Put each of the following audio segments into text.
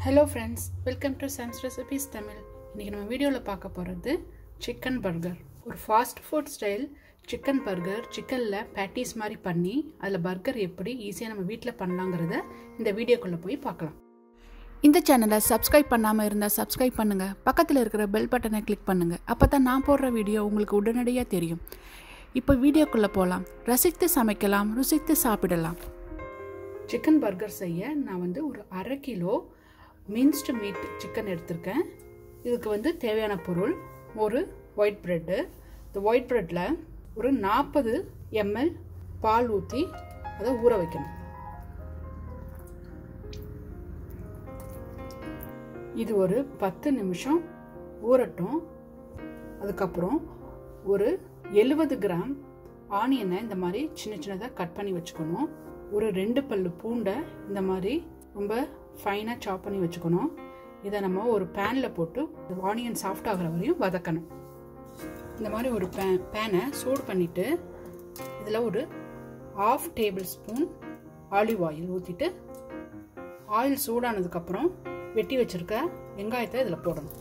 hello friends welcome to suns recipes Tamil இன்றைக்கி நம்ம வீடியோவில் பார்க்க போகிறது சிக்கன் பர்கர் ஒரு fast food style chicken burger சிக்கனில் பேட்டிஸ் மாதிரி பண்ணி அதில் பர்கர் எப்படி ஈஸியாக நம்ம வீட்டில் பண்ணலாங்கிறத இந்த வீடியோக்குள்ளே போய் பார்க்கலாம் இந்த சேனலை சப்ஸ்கிரைப் பண்ணாமல் இருந்தால் சப்ஸ்கிரைப் பண்ணுங்கள் பக்கத்தில் இருக்கிற பெல் பட்டனை கிளிக் பண்ணுங்கள் அப்போ தான் நான் போடுற வீடியோ உங்களுக்கு உடனடியாக தெரியும் இப்போ வீடியோக்குள்ளே போகலாம் ரசித்து சமைக்கலாம் ருசித்து சாப்பிடலாம் சிக்கன் பர்கர் செய்ய நான் வந்து ஒரு அரை கிலோ மின்ஸ்டு மீட் சிக்கன் எடுத்திருக்கேன் இதுக்கு வந்து தேவையான பொருள் ஒரு ஒயிட் ப்ரெட்டு இந்த ஒயிட் ப்ரெட்டில் ஒரு நாற்பது எம்எல் பால் ஊற்றி அதை ஊற வைக்கணும் இது ஒரு பத்து நிமிஷம் ஊறட்டும் அதுக்கப்புறம் ஒரு எழுபது கிராம் ஆனியனை இந்த மாதிரி சின்ன சின்னதாக கட் பண்ணி வச்சுக்கணும் ஒரு ரெண்டு பல்லு பூண்டை இந்த மாதிரி ரொம்ப ஃபைனாக சாப் பண்ணி வச்சுக்கணும் இதை நம்ம ஒரு பேனில் போட்டு ஆனியன் சாஃப்ட் ஆகிற வரையும் வதக்கணும் இந்த மாதிரி ஒரு பே பேனை சூடு பண்ணிவிட்டு இதில் ஒரு half tablespoon olive oil ஊற்றிட்டு ஆயில் சூடானதுக்கப்புறம் வெட்டி வச்சுருக்க வெங்காயத்தை இதில் போடணும்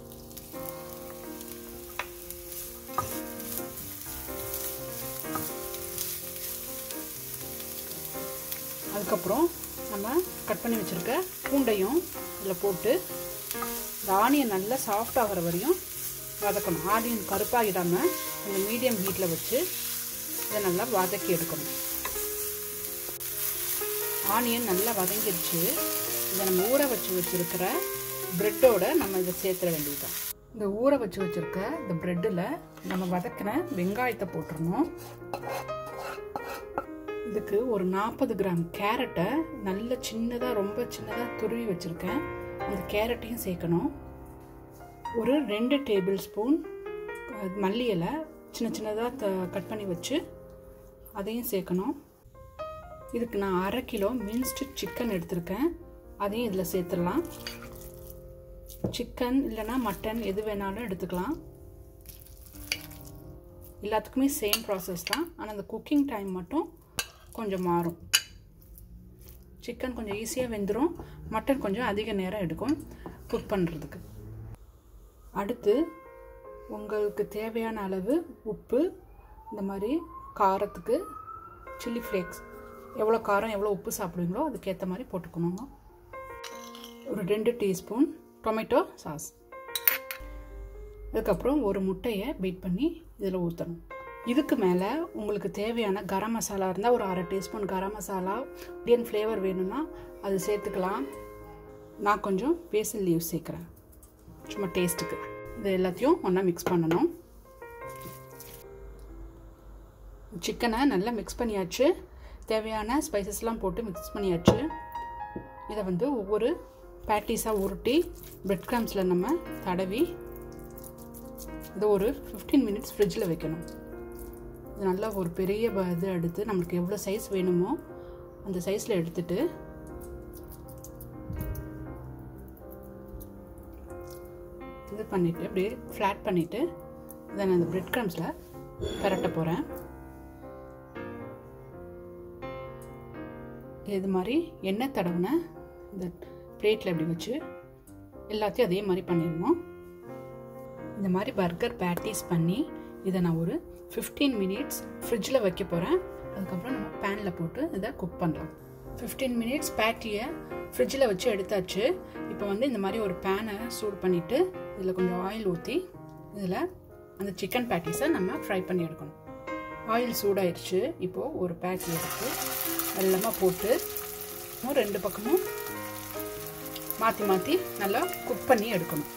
அதுக்கப்புறம் நம்ம கட் பண்ணி வச்சுருக்க பூண்டையும் இதில் போட்டு இந்த ஆனியன் நல்லா சாஃப்ட் ஆகிற வரையும் வதக்கணும் ஆனியன் கருப்பாகிடாமல் கொஞ்சம் மீடியம் ஹீட்டில் வச்சு இதை நல்லா வதக்கி எடுக்கணும் ஆனியன் நல்லா வதங்கிடுச்சு இதை நம்ம ஊற வச்சு வச்சுருக்கிற ப்ரெட்டோட நம்ம இதை சேர்த்துட வேண்டியதுதான் இந்த ஊற வச்சு வச்சுருக்க இந்த ப்ரெட்டில் நம்ம வதக்கின வெங்காயத்தை போட்டுருணும் இதுக்கு ஒரு நாற்பது கிராம் கேரட்டை நல்ல சின்னதாக ரொம்ப சின்னதாக துருவி வச்சுருக்கேன் அந்த கேரட்டையும் சேர்க்கணும் ஒரு ரெண்டு டேபிள் ஸ்பூன் மல்லி இலை சின்ன சின்னதாக கட் பண்ணி வச்சு அதையும் சேர்க்கணும் இதுக்கு நான் அரை கிலோ மின்ஸ்டு சிக்கன் எடுத்திருக்கேன் அதையும் இதில் சேர்த்துடலாம் சிக்கன் இல்லைனா மட்டன் எது வேணாலும் எடுத்துக்கலாம் எல்லாத்துக்குமே சேம் ப்ராசஸ் தான் ஆனால் அந்த குக்கிங் டைம் மட்டும் கொஞ்சம் மாறும் சிக்கன் கொஞ்சம் ஈஸியாக வெந்துடும் மட்டன் கொஞ்சம் அதிக நேரம் எடுக்கும் குக் பண்ணுறதுக்கு அடுத்து உங்களுக்கு தேவையான அளவு உப்பு இந்த மாதிரி காரத்துக்கு சில்லி ஃப்ளேக்ஸ் எவ்வளோ காரம் எவ்வளோ உப்பு சாப்பிடுவீங்களோ அதுக்கேற்ற மாதிரி போட்டுக்கணுங்க ஒரு ரெண்டு டீஸ்பூன் டொமேட்டோ சாஸ் அதுக்கப்புறம் ஒரு முட்டையை பீட் பண்ணி இதில் ஊற்றணும் இதுக்கு மேலே உங்களுக்கு தேவையான கரம் மசாலா இருந்தால் ஒரு அரை teaspoon garam masala Indian flavour வேணும்னா அது சேர்த்துக்கலாம் நான் கொஞ்சம் பேசல் லீவ் சேர்க்குறேன் சும்மா டேஸ்ட்டுக்கு இது எல்லாத்தையும் ஒன்றா மிக்ஸ் பண்ணணும் சிக்கனை நல்லா மிக்ஸ் பண்ணியாச்சு தேவையான ஸ்பைசஸ்லாம் போட்டு மிக்ஸ் பண்ணியாச்சு இதை வந்து ஒவ்வொரு பேட்டிஸாக உருட்டி பிரெட் கிராம்ஸில் நம்ம தடவி இதை ஒரு ஃபிஃப்டீன் மினிட்ஸ் ஃப்ரிட்ஜில் வைக்கணும் இது நல்லா ஒரு பெரிய இது எடுத்து நம்மளுக்கு எவ்வளோ சைஸ் வேணுமோ அந்த சைஸில் எடுத்துட்டு இது பண்ணிவிட்டு அப்படியே ஃப்ளாட் பண்ணிவிட்டு இதை நான் இந்த பிரெட் க்ரம்ஸில் பரட்ட போகிறேன் இது மாதிரி எண்ணெய் தடவுன இந்த பிளேட்டில் இப்படி வச்சு எல்லாத்தையும் அதே மாதிரி பண்ணிடணும் இந்த மாதிரி பர்கர் பேட்டிஸ் பண்ணி இதை நான் ஒரு ஃபிஃப்டீன் மினிட்ஸ் ஃப்ரிட்ஜில் வைக்க போகிறேன் அதுக்கப்புறம் நம்ம பேனில் போட்டு இதை குக் பண்ணலாம் ஃபிஃப்டீன் மினிட்ஸ் பேட்டியை ஃப்ரிட்ஜில் வச்சு எடுத்தாச்சு இப்போ வந்து இந்த மாதிரி ஒரு பேனை சூடு பண்ணிவிட்டு இதில் கொஞ்சம் ஆயில் ஊற்றி இதில் அந்த சிக்கன் பேட்டிஸை நம்ம ஃப்ரை பண்ணி எடுக்கணும் ஆயில் சூடாயிடுச்சு இப்போது ஒரு பேக் எடுத்து வெள்ளமாக போட்டு ரெண்டு பக்கமும் மாற்றி மாற்றி நல்லா குக் பண்ணி எடுக்கணும்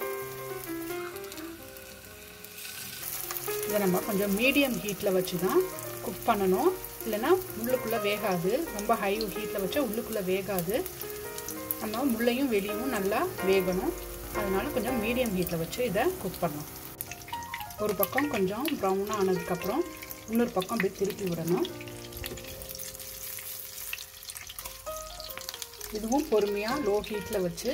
இதை நம்ம கொஞ்சம் மீடியம் ஹீட்டில் வச்சு தான் குக் பண்ணணும் இல்லைன்னா உள்ளுக்குள்ளே வேகாது ரொம்ப ஹை ஹீட்டில் வச்சா உள்ளுக்குள்ளே வேகாது நம்ம முள்ளையும் வெளியும் நல்லா வேகணும் அதனால கொஞ்சம் மீடியம் ஹீட்டில் வச்சு இதை குக் பண்ணணும் ஒரு பக்கம் கொஞ்சம் ப்ரௌனாக ஆனதுக்கப்புறம் இன்னொரு பக்கம் அப்படியே திருப்பி விடணும் இதுவும் பொறுமையாக லோ ஹீட்டில் வச்சு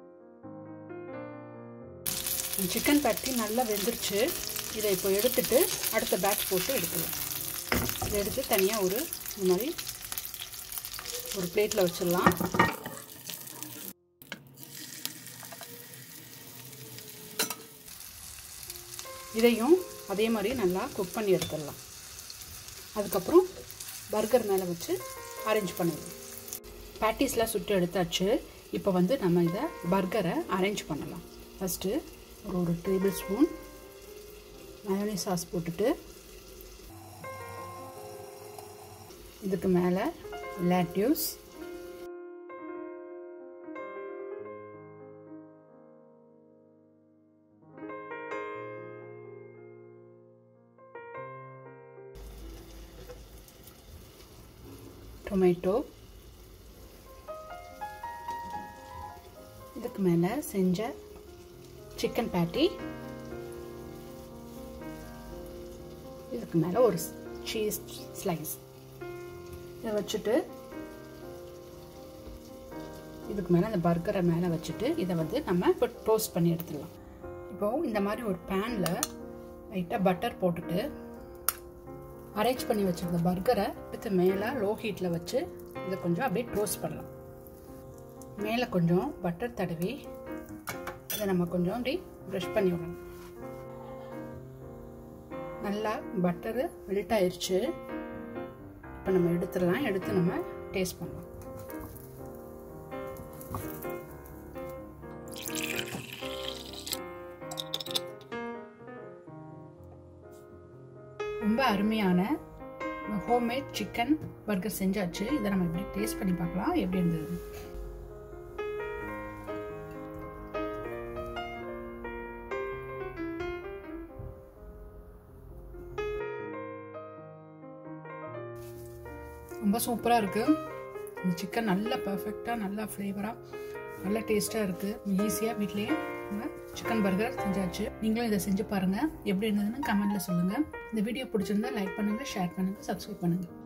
சிக்கன் பேட்டி நல்லா வெந்துருச்சு இதை இப்போ எடுத்துட்டு அடுத்த பேட்ச் போட்டு எடுக்கலாம் இதை எடுத்து தனியாக ஒரு இந்த மாதிரி ஒரு பிளேட்டில் வச்சிடலாம் இதையும் அதே மாதிரி நல்லா குக் பண்ணி எடுத்துடலாம் அதுக்கப்புறம் பர்கர் மேலே வச்சு அரேஞ்ச் பண்ணிடலாம் பேட்டிஸ்லாம் சுட்டு எடுத்தாச்சு இப்போ வந்து நம்ம இதை பர்கரை அரேஞ்ச் பண்ணலாம் ஃபஸ்ட்டு ஒரு ஒரு டேபிள் ஸ்பூன் மயோனி சாஸ் போட்டுட்டு இதுக்கு மேலே லேட்யூஸ் டொமேட்டோ இதுக்கு மேலே செஞ்ச சிக்கன் பேட்டி இதுக்கு மேலே ஒரு சீஸ் ஸ்லைஸ் இதை வச்சுட்டு இதுக்கு மேலே அந்த பர்கரை மேலே வச்சுட்டு இதை வந்து நம்ம இப்போ டோஸ்ட் பண்ணி எடுத்துடலாம் இப்போது இந்த மாதிரி ஒரு பேனில் லைட்டாக பட்டர் போட்டுட்டு அரேஞ்ச் பண்ணி வச்சுருந்த பர்கரை எடுத்து மேலே லோ ஹீட்டில் வச்சு இதை கொஞ்சம் அப்படியே டோஸ்ட் பண்ணலாம் மேலே கொஞ்சம் பட்டர் தடவி இதை நம்ம கொஞ்சம் அப்படி ப்ரஷ் பண்ணி விடணும் நல்லா பட்டரு மெல்ட் ஆயிடுச்சு இப்போ நம்ம எடுத்துடலாம் எடுத்து நம்ம டேஸ்ட் பண்ணலாம் ரொம்ப அருமையான ஹோம்மேட் சிக்கன் பர்கர் செஞ்சாச்சு இதை நம்ம எப்படி டேஸ்ட் பண்ணி பார்க்கலாம் எப்படி இருந்தது ரொம்ப சூப்பராக இருக்குது இந்த சிக்கன் நல்லா பர்ஃபெக்டாக நல்லா ஃப்ளேவராக நல்ல டேஸ்ட்டாக இருக்குது ஈஸியாக வீட்லேயே சிக்கன் பர்கர் செஞ்சாச்சு நீங்களும் இதை செஞ்சு பாருங்கள் எப்படி இருந்ததுன்னு கமெண்ட்டில் சொல்லுங்கள் இந்த வீடியோ பிடிச்சிருந்தா லைக் பண்ணுங்கள் ஷேர் பண்ணுங்கள் சப்ஸ்கிரைப் பண்ணுங்கள்